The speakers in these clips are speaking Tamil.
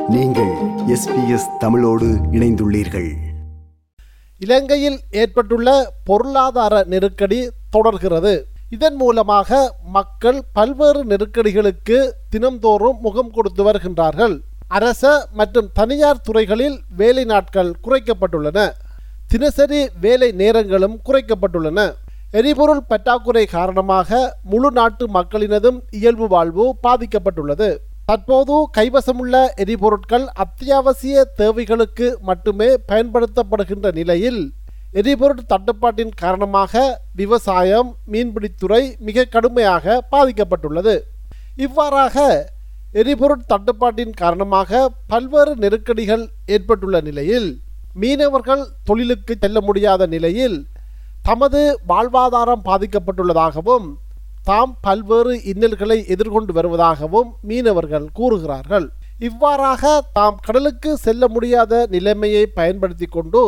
நீங்கள் எஸ்பிஎஸ் தமிழோடு இணைந்துள்ளீர்கள் இலங்கையில் ஏற்பட்டுள்ள பொருளாதார நெருக்கடி தொடர்கிறது இதன் மூலமாக மக்கள் பல்வேறு நெருக்கடிகளுக்கு தினம்தோறும் முகம் கொடுத்து வருகின்றார்கள் அரச மற்றும் தனியார் துறைகளில் வேலை நாட்கள் குறைக்கப்பட்டுள்ளன தினசரி வேலை நேரங்களும் குறைக்கப்பட்டுள்ளன எரிபொருள் பற்றாக்குறை காரணமாக முழு நாட்டு மக்களினதும் இயல்பு வாழ்வு பாதிக்கப்பட்டுள்ளது தற்போது கைவசமுள்ள எரிபொருட்கள் அத்தியாவசிய தேவைகளுக்கு மட்டுமே பயன்படுத்தப்படுகின்ற நிலையில் எரிபொருள் தட்டுப்பாட்டின் காரணமாக விவசாயம் மீன்பிடித்துறை மிக கடுமையாக பாதிக்கப்பட்டுள்ளது இவ்வாறாக எரிபொருள் தட்டுப்பாட்டின் காரணமாக பல்வேறு நெருக்கடிகள் ஏற்பட்டுள்ள நிலையில் மீனவர்கள் தொழிலுக்கு செல்ல முடியாத நிலையில் தமது வாழ்வாதாரம் பாதிக்கப்பட்டுள்ளதாகவும் தாம் பல்வேறு இன்னல்களை எதிர்கொண்டு வருவதாகவும் மீனவர்கள் கூறுகிறார்கள் இவ்வாறாக தாம் கடலுக்கு செல்ல முடியாத நிலைமையை பயன்படுத்தி கொண்டு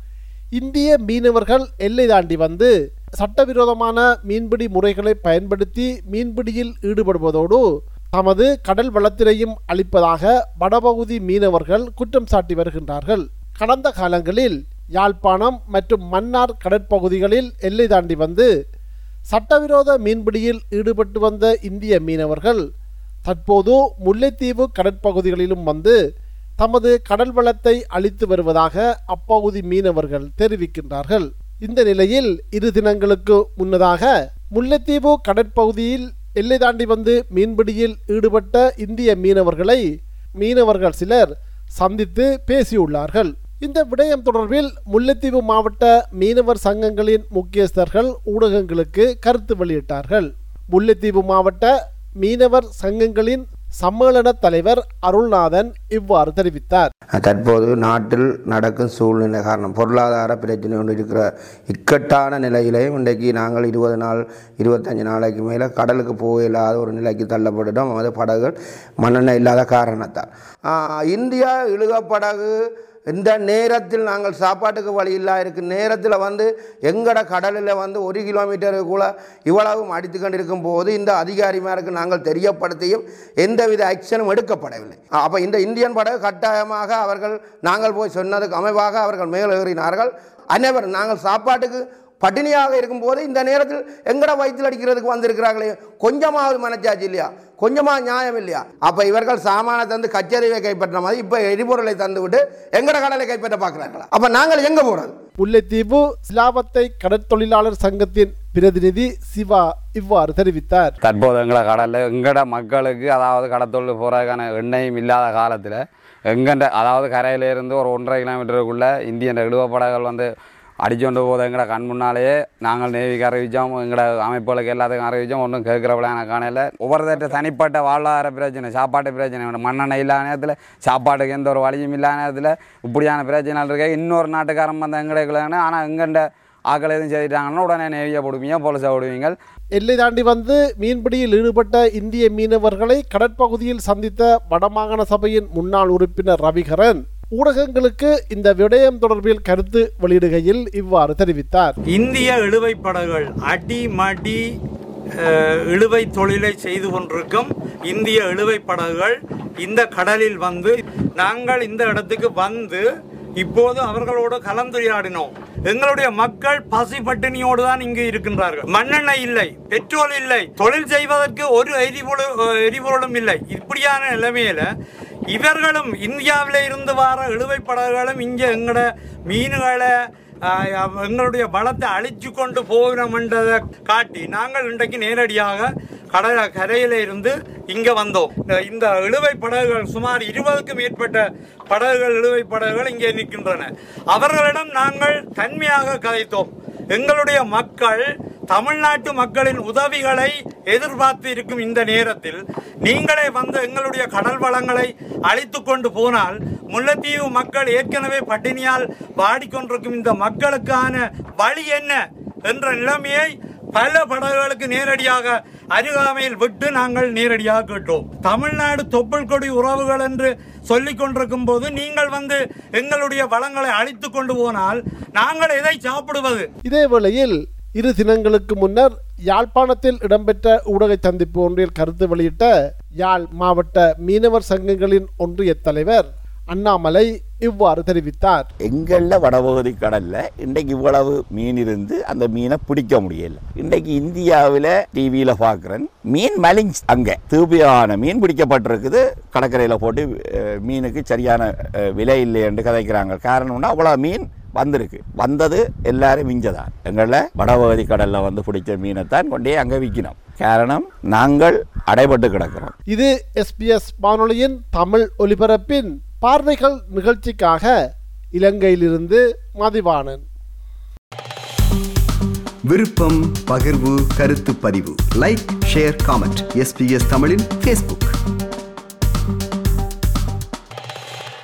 இந்திய மீனவர்கள் எல்லை தாண்டி வந்து சட்டவிரோதமான மீன்பிடி முறைகளை பயன்படுத்தி மீன்பிடியில் ஈடுபடுவதோடு தமது கடல் வளத்தினையும் அளிப்பதாக வடபகுதி மீனவர்கள் குற்றம் சாட்டி வருகின்றார்கள் கடந்த காலங்களில் யாழ்ப்பாணம் மற்றும் மன்னார் கடற்பகுதிகளில் எல்லை தாண்டி வந்து சட்டவிரோத மீன்பிடியில் ஈடுபட்டு வந்த இந்திய மீனவர்கள் தற்போது முல்லைத்தீவு கடற்பகுதிகளிலும் வந்து தமது கடல் வளத்தை அளித்து வருவதாக அப்பகுதி மீனவர்கள் தெரிவிக்கின்றார்கள் இந்த நிலையில் இரு தினங்களுக்கு முன்னதாக முல்லைத்தீவு கடற்பகுதியில் எல்லை தாண்டி வந்து மீன்பிடியில் ஈடுபட்ட இந்திய மீனவர்களை மீனவர்கள் சிலர் சந்தித்து பேசியுள்ளார்கள் இந்த விடயம் தொடர்பில் முல்லைத்தீவு மாவட்ட மீனவர் சங்கங்களின் முக்கியஸ்தர்கள் ஊடகங்களுக்கு கருத்து வெளியிட்டார்கள் முல்லைத்தீவு மாவட்ட மீனவர் சங்கங்களின் சம்மேளன தலைவர் அருள்நாதன் இவ்வாறு தெரிவித்தார் தற்போது நாட்டில் நடக்கும் சூழ்நிலை காரணம் பொருளாதார பிரச்சனை ஒன்று இருக்கிற இக்கட்டான நிலையிலையும் இன்றைக்கு நாங்கள் இருபது நாள் இருபத்தஞ்சு நாளைக்கு மேலே கடலுக்கு போக இல்லாத ஒரு நிலைக்கு தள்ளப்பட்டுட்டோம் அது படகுகள் மண்ணெண்ணெய் இல்லாத காரணத்தால் ஆஹ், இந்தியா இழுக படகு இந்த நேரத்தில் நாங்கள் சாப்பாட்டுக்கு வழி இல்லா இருக்கு நேரத்தில் வந்து எங்கட கடலில் வந்து ஒரு கிலோமீட்டருக்குள்ள இவ்வளவும் அடித்து கொண்டிருக்கும் போது இந்த அதிகாரிமாருக்கு நாங்கள் தெரியப்படுத்தியும் எந்தவித ஆக்ஷனும் எடுக்கப்படவில்லை அப்போ இந்த இந்தியன் படகு கட்டாயமாக அவர்கள் நாங்கள் போய் சொன்னதுக்கு அமைவாக அவர்கள் மேலேறினார்கள் அனைவரும் நாங்கள் சாப்பாட்டுக்கு பட்டினியாக இருக்கும்போது இந்த நேரத்தில் எங்கட வயிற்றில் அடிக்கிறதுக்கு வந்திருக்கிறார்களே கொஞ்சமாவது மனச்சாச்சு இல்லையா கொஞ்சமாக நியாயம் இல்லையா அப்போ இவர்கள் சாமானை தந்து கச்சேரியை கைப்பற்ற மாதிரி இப்போ எரிபொருளை தந்து விட்டு எங்கட கடலை கைப்பற்ற பார்க்குறாங்களா அப்போ நாங்கள் எங்கே போகிறது முல்லைத்தீவு சிலாவத்தை கடற்தொழிலாளர் சங்கத்தின் பிரதிநிதி சிவா இவ்வாறு தெரிவித்தார் தற்போது எங்களை கடலில் எங்கட மக்களுக்கு அதாவது கடத்தொழில் போகிறதுக்கான எண்ணெயும் இல்லாத காலத்தில் எங்கண்ட அதாவது கரையிலேருந்து ஒரு ஒன்றரை கிலோமீட்டருக்குள்ளே இந்தியன் இழுவப்படகள் வந்து அடிச்சொண்டு போது எங்கட கண் முன்னாலேயே நாங்கள் நேவிக்கு அறிவித்தோம் எங்கட அமைப்புகளுக்கு எல்லாத்துக்கும் அறிவித்தோம் ஒன்றும் கேட்குறவளான காணையில் ஒவ்வொருத்தட்ட தனிப்பட்ட வாழ்வாதார பிரச்சனை சாப்பாட்டு பிரச்சனை மண்ணெண்ணெய் இல்லாத நேரத்தில் சாப்பாட்டுக்கு எந்த ஒரு வழியும் இல்லாத நேரத்தில் இப்படியான பிரச்சனைகள் இருக்க இன்னொரு நாட்டுக்காரன் வந்து எங்கடைக்குள்ளே ஆனால் எங்கண்ட ஆக்கள் எதுவும் செய்துட்டாங்கன்னா உடனே நேவியை போடுவீங்க போலீஸை போடுவீங்க எல்லை தாண்டி வந்து மீன்பிடியில் ஈடுபட்ட இந்திய மீனவர்களை கடற்பகுதியில் சந்தித்த வடமாகாண சபையின் முன்னாள் உறுப்பினர் ரவிகரன் ஊடகங்களுக்கு இந்த விடயம் தொடர்பில் கருத்து வெளியிடுகையில் இவ்வாறு தெரிவித்தார் இந்திய இழுவை படகுகள் அடி மடி அஹ், இழுவை தொழிலை செய்து கொண்டிருக்கும் இந்திய இழுவை படகுகள் இந்த கடலில் வந்து நாங்கள் இந்த இடத்துக்கு வந்து இப்போது அவர்களோடு கலந்துரையாடினோம் எங்களுடைய மக்கள் பசி பட்டினியோடு தான் இங்கு இருக்கின்றார்கள் மண்ணெண்ணெய் இல்லை பெட்ரோல் இல்லை தொழில் செய்வதற்கு ஒரு எரிபொருள் எரிபொருளும் இல்லை இப்படியான நிலைமையில இவர்களும் இந்தியாவில இருந்து வர இழுவை படகுகளும் இங்கே எங்களோட மீன்களை ஆஹ், எங்களுடைய பலத்தை அழிச்சு கொண்டு போகிறோம்ன்றதை காட்டி நாங்கள் இன்றைக்கு நேரடியாக கடல கரையில இருந்து இங்க வந்தோம் இந்த- இந்த இழுவை படகுகள் சுமார் இருபதுக்கும் மேற்பட்ட படகுகள் இழுவை படகுகள் இங்கே நிற்கின்றன அவர்களிடம் நாங்கள் தன்மையாக கதைத்தோம் எங்களுடைய மக்கள் தமிழ்நாட்டு மக்களின் உதவிகளை எதிர்பார்த்து இருக்கும் இந்த நேரத்தில் நீங்களே வந்து எங்களுடைய கடல் வளங்களை அழித்து கொண்டு போனால் முல்லைத்தீவு மக்கள் ஏற்கனவே பட்டினியால் வாடிக்கொண்டிருக்கும் இந்த மக்களுக்கான வழி என்ன என்ற நிலைமையை பல படகுகளுக்கு நேரடியாக அருகாமையில் விட்டு நாங்கள் நேரடியாக கேட்டோம் தமிழ்நாடு தொப்புள் கொடி உறவுகள் என்று சொல்லிக் கொண்டிருக்கும் போது நீங்கள் வந்து எங்களுடைய வளங்களை அழித்து கொண்டு போனால் நாங்கள் எதை சாப்பிடுவது இதே வேளையில் இரு தினங்களுக்கு முன்னர் யாழ்ப்பாணத்தில் இடம்பெற்ற ஊடக சந்திப்பு ஒன்றில் கருத்து வெளியிட்ட யாழ் மாவட்ட மீனவர் சங்கங்களின் ஒன்றிய தலைவர் அண்ணாமலை இவ்வாறு தெரிவித்தார் எங்களில் வடபகுதி கடல்ல இன்றைக்கு இவ்வளவு மீன் இருந்து அந்த மீனை பிடிக்க முடியல இன்றைக்கு இந்தியாவில் டிவியில் பார்க்குறேன் மீன் மலிஞ்ச் அங்கே தூபியான மீன் பிடிக்கப்பட்டிருக்குது கடற்கரையில் போட்டு அஹ், மீனுக்கு சரியான அஹ், விலை இல்லை என்று கதைக்கிறாங்க காரணம்னா அவ்வளோ மீன் வந்திருக்கு வந்தது எல்லாரும் மிஞ்சதான் எங்களில் வடபகுதி கடலில் வந்து பிடிச்ச மீனைத்தான் கொண்டே அங்கே விற்கணும் காரணம் நாங்கள் அடைபட்டு கிடக்கிறோம் இது எஸ்பிஎஸ் வானொலியின் தமிழ் ஒலிபரப்பின் பார்வைகள் நிகழ்ச்சிக்காக இலங்கையிலிருந்து மதிவாணன் விருப்பம் பகிர்வு கருத்து பதிவு லைக் ஷேர் காமெண்ட் எஸ்பிஎஸ் தமிழின் ஃபேஸ்புக்